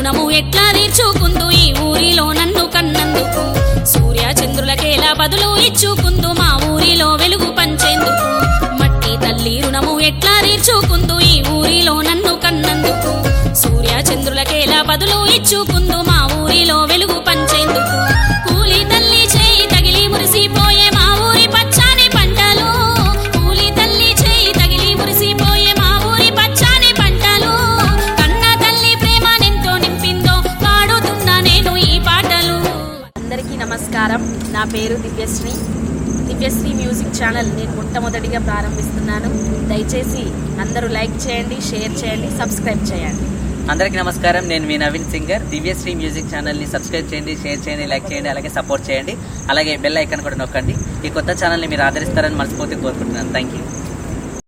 రుణము ఎట్లా తీర్చుకుందు ఈ ఊరిలో నన్ను కన్నందుకు సూర్య చంద్రులకేలా బదులు ఇచ్చుకుందు మా ఊరిలో వెలుగు పంచేందుకు మట్టి తల్లి రుణము ఎట్లా తీర్చుకుందు ఈ ఊరిలో నన్ను కన్నందుకు సూర్య చంద్రులకేలా బదులు ఇచ్చుకుందు మా ఊరిలో వెలుగు పంచేందుకు కూలి తల్లి చేయి తగిలి మురిసిపోయే మా ఊరి పచ్చాని పంటలు కూలి తల్లి చేయి తగిలి మురిసిపోయే మా ఊరి పచ్చాని పంటలు కన్న తల్లి ప్రేమనెంతో నింపిందో పాడుతున్నా నేను ఈ పాటలు అందరికీ నమస్కారం నా పేరు దివ్యశ్రీ దివ్యశ్రీ మ్యూజిక్ ఛానల్ నేను మొట్టమొదటిగా ప్రారంభిస్తున్నాను దయచేసి అందరూ లైక్ చేయండి షేర్ చేయండి సబ్స్క్రైబ్ చేయండి అందరికీ నమస్కారం నేను మీ నవీన్ సింగర్ దివ్యశ్రీ మ్యూజిక్ ఛానల్ని సబ్స్క్రైబ్ చేయండి షేర్ చేయండి లైక్ చేయండి అలాగే సపోర్ట్ చేయండి అలాగే బెల్ ఐకాన్ కూడా నొక్కండి ఈ కొత్త ఛానల్ని మీరు ఆదరిస్తారని మనస్ఫూర్తి కోరుకుంటున్నాను థ్యాంక్ యూ